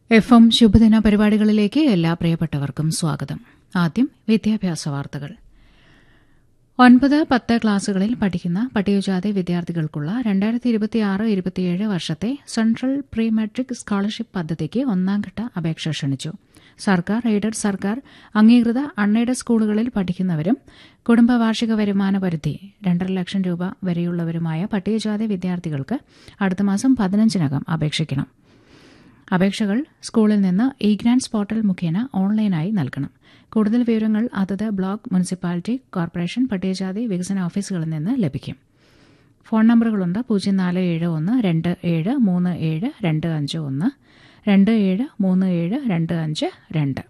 F M ശുഭദിന പരിപാടികളിലേക്ക് എല്ലാ പ്രിയപ്പെട്ടവർക്കും സ്വാഗതം ആദ്യം വിദ്യാഭ്യാസ വാർത്തകൾ ഒൻപത് പത്ത് ക്ലാസുകളിൽ പഠിക്കുന്ന പട്ടികജാതി വിദ്യാർത്ഥികൾക്കുള്ള രണ്ടായിരത്തി ഇരുപത്തിയാറ് ഇരുപത്തിയേഴ് വർഷത്തെ സെൻട്രൽ പ്രീ മെട്രിക് സ്കോളർഷിപ്പ് പദ്ധതിക്ക് ഒന്നാംഘട്ട അപേക്ഷ ക്ഷണിച്ചു സർക്കാർ എയ്ഡഡ് സർക്കാർ അംഗീകൃത അൺഎയ്ഡഡ് സ്കൂളുകളിൽ പഠിക്കുന്നവരും കുടുംബ വാർഷിക വരുമാന പരിധി രണ്ടര ലക്ഷം രൂപ വരെയുള്ളവരുമായ പട്ടികജാതി വിദ്യാർത്ഥികൾക്ക് അടുത്ത മാസം പതിനഞ്ചിനകം അപേക്ഷിക്കണം അപേക്ഷകൾ സ്കൂളിൽ നിന്ന് ഇ ഗ്രാൻസ് പോർട്ടൽ മുഖേന ഓൺലൈനായി നൽകണം കൂടുതൽ വിവരങ്ങൾ അതത് ബ്ലോക്ക് മുനിസിപ്പാലിറ്റി കോർപ്പറേഷൻ പട്ടികജാതി വികസന ഓഫീസുകളിൽ നിന്ന് ലഭിക്കും ഫോൺ നമ്പറുകളുണ്ട് പൂജ്യം നാല് ഏഴ് ഒന്ന് രണ്ട് ഏഴ് മൂന്ന് ഏഴ് രണ്ട് അഞ്ച് ഒന്ന് രണ്ട് ഏഴ് മൂന്ന് ഏഴ് രണ്ട് അഞ്ച് രണ്ട്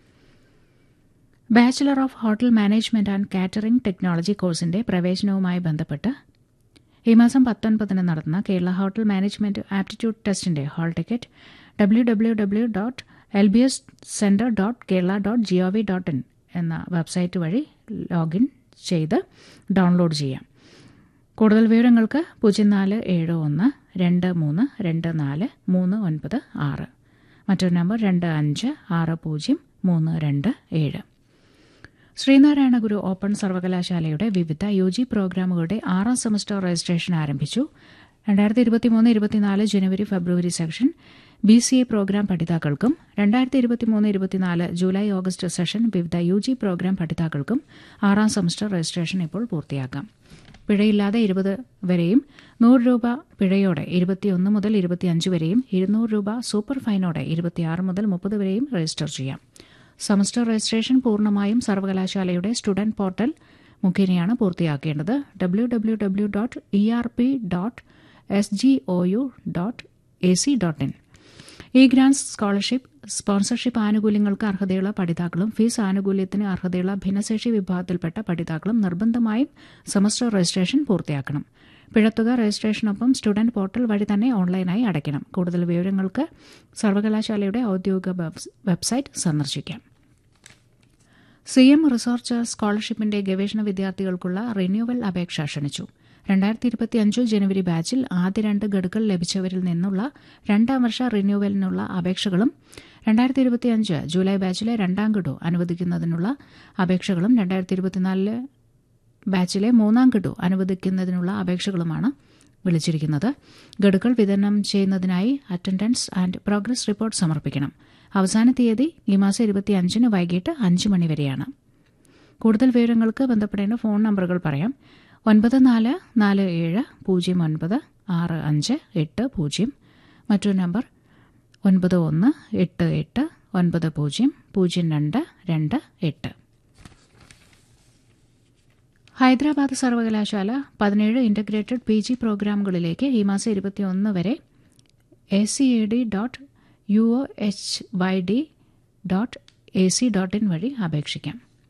bachelor of hotel management and catering technology കോഴ്സിന്റെ പ്രവേശനവുമായി ബന്ധപ്പെട്ട് ഈ മാസം പത്തൊൻപതിന് നടത്തുന്ന കേരള ഹോട്ടൽ മാനേജ്മെന്റ് ആപ്റ്റിറ്റ്യൂഡ് ടെസ്റ്റിന്റെ hall ticket W W W dot L B S centre dot Kerala dot G O V dot in എന്ന വെബ്സൈറ്റ് വഴി ലോഗിൻ ചെയ്ത് ഡൗൺലോഡ് ചെയ്യാം കൂടുതൽ വിവരങ്ങൾക്ക് പൂജ്യം നാല് ഏഴ് ഒന്ന് രണ്ട് മൂന്ന് രണ്ട് നാല് മൂന്ന് ഒൻപത് ആറ് മറ്റൊരു നമ്പർ രണ്ട് അഞ്ച് ആറ് പൂജ്യം മൂന്ന് രണ്ട് ഏഴ് ശ്രീനാരായണ ഗുരു ഓപ്പൺ സർവകലാശാലയുടെ വിവിധ യു ജി പ്രോഗ്രാമുകളുടെ ആറാം സെമസ്റ്റർ രജിസ്ട്രേഷൻ ആരംഭിച്ചു രണ്ടായിരത്തി ഇരുപത്തിമൂന്ന് ഇരുപത്തിനാല് ജനുവരി ഫെബ്രുവരി session B C A program പഠിതാക്കൾക്കും രണ്ടായിരത്തി ഇരുപത്തിമൂന്ന് ഇരുപത്തിനാല് ജൂലൈ ഓഗസ്റ്റ് സെഷൻ വിവിധ യു ജി പ്രോഗ്രാം പഠിതാക്കൾക്കും ആറാം സെമസ്റ്റർ രജിസ്ട്രേഷൻ ഇപ്പോൾ പൂർത്തിയാക്കാം പിഴയില്ലാതെ ഇരുപത് വരെയും നൂറ് രൂപ പിഴയോടെ ഇരുപത്തിയൊന്ന് മുതൽ ഇരുപത്തിയഞ്ച് വരെയും ഇരുന്നൂറ് രൂപ സൂപ്പർ ഫൈനോടെ ഇരുപത്തിയാറ് മുതൽ മുപ്പത് വരെയും രജിസ്റ്റർ ചെയ്യാം സെമസ്റ്റർ രജിസ്ട്രേഷൻ പൂർണ്ണമായും സർവകലാശാലയുടെ സ്റ്റുഡന്റ് പോർട്ടൽ മുഖേനയാണ് പൂർത്തിയാക്കേണ്ടത് W W W dot E R P dot S G O U dot A C dot in E grants scholarship sponsorship ആനുകൂല്യങ്ങൾക്ക് അർഹതയുള്ള പഠിതാക്കളും ഫീസ് ആനുകൂല്യത്തിന് അർഹതയുള്ള ഭിന്നശേഷി വിഭാഗത്തിൽപ്പെട്ട പഠിതാക്കളും നിർബന്ധമായും സെമസ്റ്റർ രജിസ്ട്രേഷൻ പൂർത്തിയാക്കണം പിഴത്തുക രജിസ്ട്രേഷനൊപ്പം സ്റ്റുഡന്റ് പോർട്ടൽ വഴി തന്നെ ഓൺലൈനായി അടയ്ക്കണം കൂടുതൽ വിവരങ്ങൾക്ക് സർവകലാശാലയുടെ ഔദ്യോഗിക വെബ്സൈറ്റ് സന്ദർശിക്കാം സി എം റിസർച്ച് സ്കോളർഷിപ്പിന്റെ ഗവേഷണ വിദ്യാർത്ഥികൾക്കുള്ള റിന്യൂവൽ അപേക്ഷ ക്ഷണിച്ചു രണ്ടായിരത്തി ഇരുപത്തിയഞ്ച് ജനുവരി ബാച്ചിൽ ആദ്യ രണ്ട് ഗഡുക്കൾ ലഭിച്ചവരിൽ നിന്നുള്ള രണ്ടാം വർഷ റിന്യൂവലിനുള്ള അപേക്ഷകളും രണ്ടായിരത്തി ഇരുപത്തിയഞ്ച് ജൂലൈ ബാച്ചിലെ രണ്ടാം ഗഡു അനുവദിക്കുന്നതിനുള്ള അപേക്ഷകളും രണ്ടായിരത്തി ഇരുപത്തിനാലില് ബാച്ചിലെ മൂന്നാം ഗഡു അനുവദിക്കുന്നതിനുള്ള അപേക്ഷകളുമാണ് വിളിച്ചിരിക്കുന്നത് ഗഡുക്കൾ വിതരണം ചെയ്യുന്നതിനായി അറ്റൻഡൻസ് ആൻഡ് പ്രോഗ്രസ് റിപ്പോർട്ട് സമർപ്പിക്കണം അവസാന തീയതി ഈ മാസം ഇരുപത്തിയഞ്ചിന് വൈകിട്ട് അഞ്ച് മണിവരെയാണ് കൂടുതൽ വിവരങ്ങൾക്ക് ബന്ധപ്പെടേണ്ട ഫോൺ നമ്പറുകൾ പറയാം ഒൻപത് നാല് നാല് ഏഴ് പൂജ്യം ഒൻപത് ആറ് അഞ്ച് എട്ട് പൂജ്യം മറ്റൊരു നമ്പർ ഒൻപത് ഒന്ന് എട്ട് എട്ട് ഒൻപത് പൂജ്യം പൂജ്യം രണ്ട് രണ്ട് എട്ട് ഹൈദരാബാദ് സർവകലാശാല പതിനേഴ് ഇന്റഗ്രേറ്റഡ് പി ജി പ്രോഗ്രാമുകളിലേക്ക് ഈ മാസം ഇരുപത്തിയൊന്ന് വരെ A C A D dot U O H Y D dot A C dot in വഴി അപേക്ഷിക്കാം